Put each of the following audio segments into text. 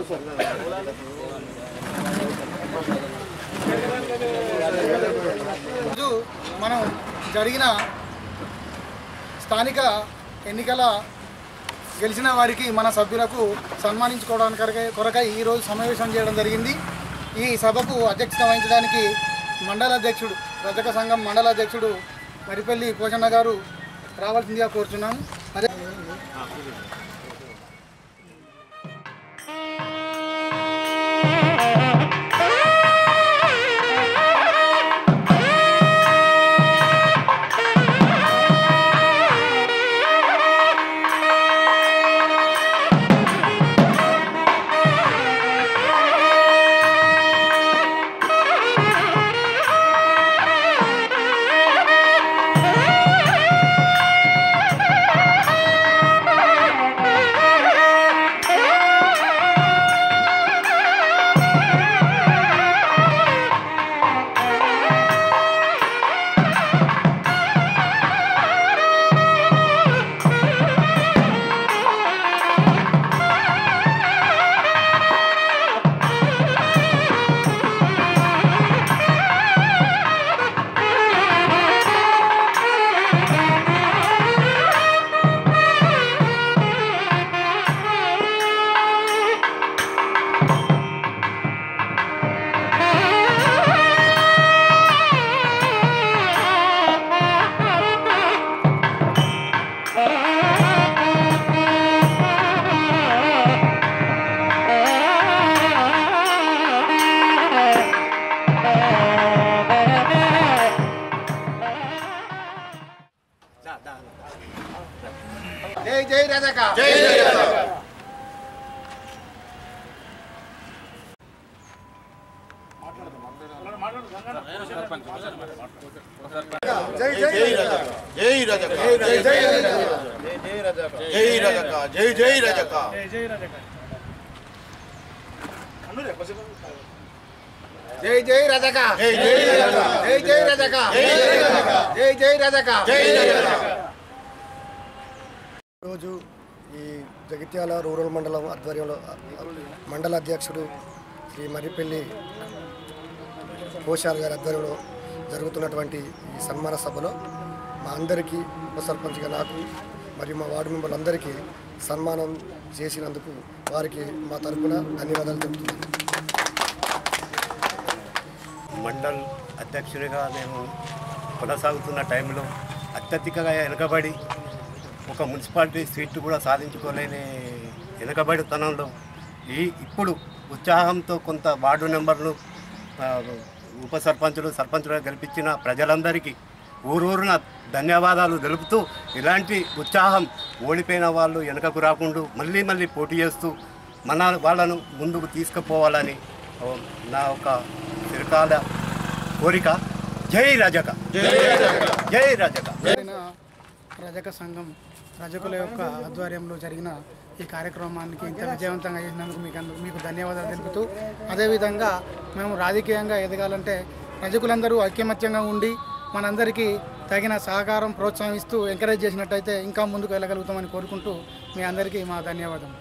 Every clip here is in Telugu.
రోజు మనం జరిగిన స్థానిక ఎన్నికల గెలిచిన వారికి మన సభ్యులకు సన్మానించుకోవడానికి కొరకై కొరకై ఈరోజు సమావేశం చేయడం జరిగింది ఈ సభకు అధ్యక్షత వహించడానికి మండల అధ్యక్షుడు రజక సంఘం మండల అధ్యక్షుడు మరిపల్లి పోషన్న గారు రావాల్సిందిగా కోరుతున్నాం అదే జై జై రజక జై జై రజక జై జై జై రజక జై జై రజక జై రజక జై జై రజక జై జై రజక జై జై రజక జై జై రజక జై జై రజక జై జై రజక జై రజక రోజు ఈ జగిత్యాల రూరల్ మండలం ఆధ్వర్యంలో మండల అధ్యక్షుడు శ్రీ మర్రిపల్లి పోషాల్ గారి ఆధ్వర్యంలో జరుగుతున్నటువంటి ఈ సన్మాన సభలో మా అందరికీ ఉప సర్పంచ్గా నాకు మరియు మా వార్డు మెంబర్లందరికీ సన్మానం చేసినందుకు వారికి మా తరపున ధన్యవాదాలు తెలుపుతున్నాను మండల్ అధ్యక్షుడిగా నేను కొనసాగుతున్న టైంలో అత్యధికంగా వెనుకబడి ఒక మున్సిపాలిటీ సీటు కూడా సాధించుకోలేని వెనుకబడితనంలో ఈ ఇప్పుడు ఉత్సాహంతో కొంత వార్డు నెంబర్లు ఆ, ఉప సర్పంచులు సర్పంచులుగా గెలిపించిన ప్రజలందరికీ ఊరూరున ధన్యవాదాలు తెలుపుతూ ఇలాంటి ఉత్సాహం ఓడిపోయిన వాళ్ళు వెనుకకు రాకుండా మళ్ళీ మళ్ళీ పోటీ చేస్తూ మన వాళ్ళను ముందుకు తీసుకుపోవాలని ఓ, నా ఒక చిరకాల కోరిక జై రజక జై రజక జరిగిన రజక సంఘం రజకుల యొక్క ఆధ్వర్యంలో జరిగిన ఈ కార్యక్రమానికి ఇంత విజయవంతంగా చేసినందుకు మీకు అందు- మీకు ధన్యవాదాలు తెలుపుతూ అదేవిధంగా మేము రాజకీయంగా ఎదగాలంటే రజకులందరూ ఐక్యమత్యంగా ఉండి మనందరికీ తగిన సహకారం ప్రోత్సహిస్తూ ఎంకరేజ్ చేసినట్టయితే ఇంకా ముందుకు వెళ్ళగలుగుతామని కోరుకుంటూ మీ అందరికీ మా ధన్యవాదాలు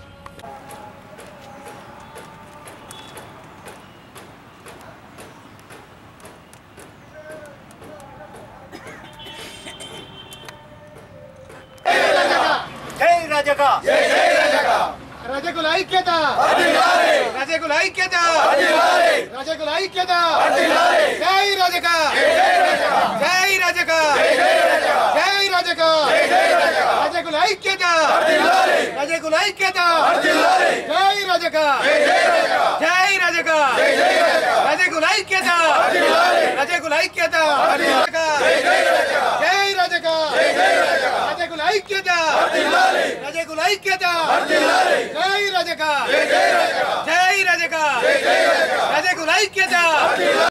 జై రజక రజకుల ఐక్యత రజకుల ఐక్యత రజకుల ఐక్యత జై రజక జై రజక జై రజక రజకుల ఐక్యత రజకుల ఐక్యత జై రజక జై రజక రజకుల ఐక్యత రజకుల ఐక్యత జై రజక రజకుల ఐక్యత రజకుల ఐక్యత జై రజక జై రజక రజకుల ఐక్యత